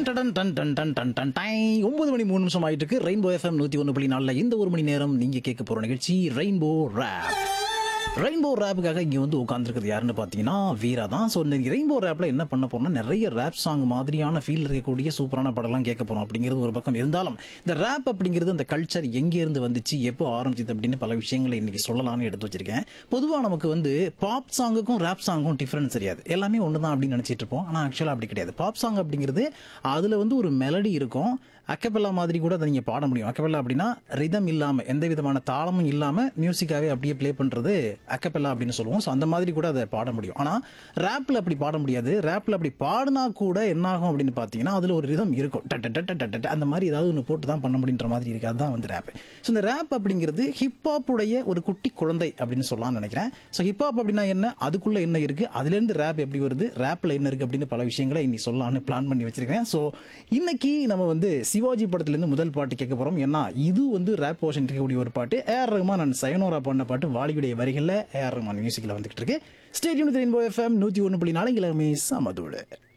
ton டன் டன் டன் டன் டன் டன் டை ஒன்பது மணி மூணு நிமிஷம் ஆயிட்டு இருக்கு ரெயின்போ எஃப்எம் நூத்தி ஒன்று புள்ளி நாலில் இந்த ஒரு மணி நேரம் நீங்க கேட்க போற நிகழ்ச்சி ரெயின்போ ரேப் ரெயின்போ ரேப்புக்காக இங்கே வந்து உட்காந்துருக்குது யாருன்னு பார்த்தீங்கன்னா வீரா தான் ஸோ இந்த ரெயின்போ ரேப்பில் என்ன பண்ண போறோம்னா நிறைய ரேப் சாங் மாதிரியான ஃபீல் இருக்கக்கூடிய சூப்பரான படம்லாம் கேட்க போறோம் அப்படிங்கிறது ஒரு பக்கம் இருந்தாலும் இந்த ரேப் அப்படிங்கிறது அந்த கல்ச்சர் எங்கேருந்து வந்துச்சு எப்போ ஆரம்பிச்சது அப்படின்னு பல விஷயங்களை இன்னைக்கு சொல்லலாம்னு எடுத்து வச்சிருக்கேன் பொதுவாக நமக்கு வந்து பாப் சாங்குக்கும் ரேப் சாங்குக்கும் டிஃப்ரென்ஸ் தெரியாது எல்லாமே ஒன்று தான் அப்படின்னு நினச்சிட்டு இருப்போம் ஆனால் ஆக்சுவலாக அப்படி கிடையாது பாப் சாங் அப்படிங்கிறது அதில் வந்து ஒரு மெலடி இருக்கும் அக்கபெல்லா மாதிரி கூட அதை நீங்கள் பாட முடியும் அக்கபெல்லா அப்படின்னா ரிதம் இல்லாமல் எந்த விதமான தாளமும் இல்லாமல் மியூசிக்காகவே அப்படியே ப்ளே பண்ணுறது அக்கபெல்லா அப்படின்னு சொல்லுவோம் ஸோ அந்த மாதிரி கூட அதை பாட முடியும் ஆனால் ரேப்பில் அப்படி பாட முடியாது ரேப்பில் அப்படி பாடினா கூட என்ன ஆகும் அப்படின்னு பார்த்தீங்கன்னா அதில் ஒரு ரிதம் இருக்கும் டட் டட் டட் டட் டட் அந்த மாதிரி ஏதாவது ஒன்று போட்டு தான் பண்ண முடியுன்ற மாதிரி இருக்கு அதுதான் வந்து ரேப் ஸோ இந்த ரேப் அப்படிங்கிறது ஹிப்ஹாப் உடைய ஒரு குட்டி குழந்தை அப்படின்னு சொல்லலாம்னு நினைக்கிறேன் ஸோ ஹிப்ஹாப் அப்படின்னா என்ன அதுக்குள்ள என்ன இருக்கு அதுலேருந்து ரேப் எப்படி வருது ரேப்ல என்ன இருக்கு அப்படின்னு பல விஷயங்களை இன்னைக்கு சொல்லலாம்னு பிளான் பண்ணி வச்சிருக்கேன் ஸோ இன்னைக்கு நம்ம வந்து சிவாஜி படத்துலேருந்து முதல் பாட்டு கேட்க போறோம் ஏன்னா இது வந்து ரேப் போர்ஷன் இருக்கக்கூடிய ஒரு பாட்டு ஏஆர் ரஹ்மான் நான் சயனோரா பண்ண பாட்டு வாலியுடைய வரிகளில் ஏஆர் ரஹ்மான் மியூசிக்கில் வந்துகிட்டு இருக்கு ஸ்டேடியம் ரெயின்போ எஃப்எம் நூற்றி ஒன்று புள்ளி நாலு கிழமை சமதோடு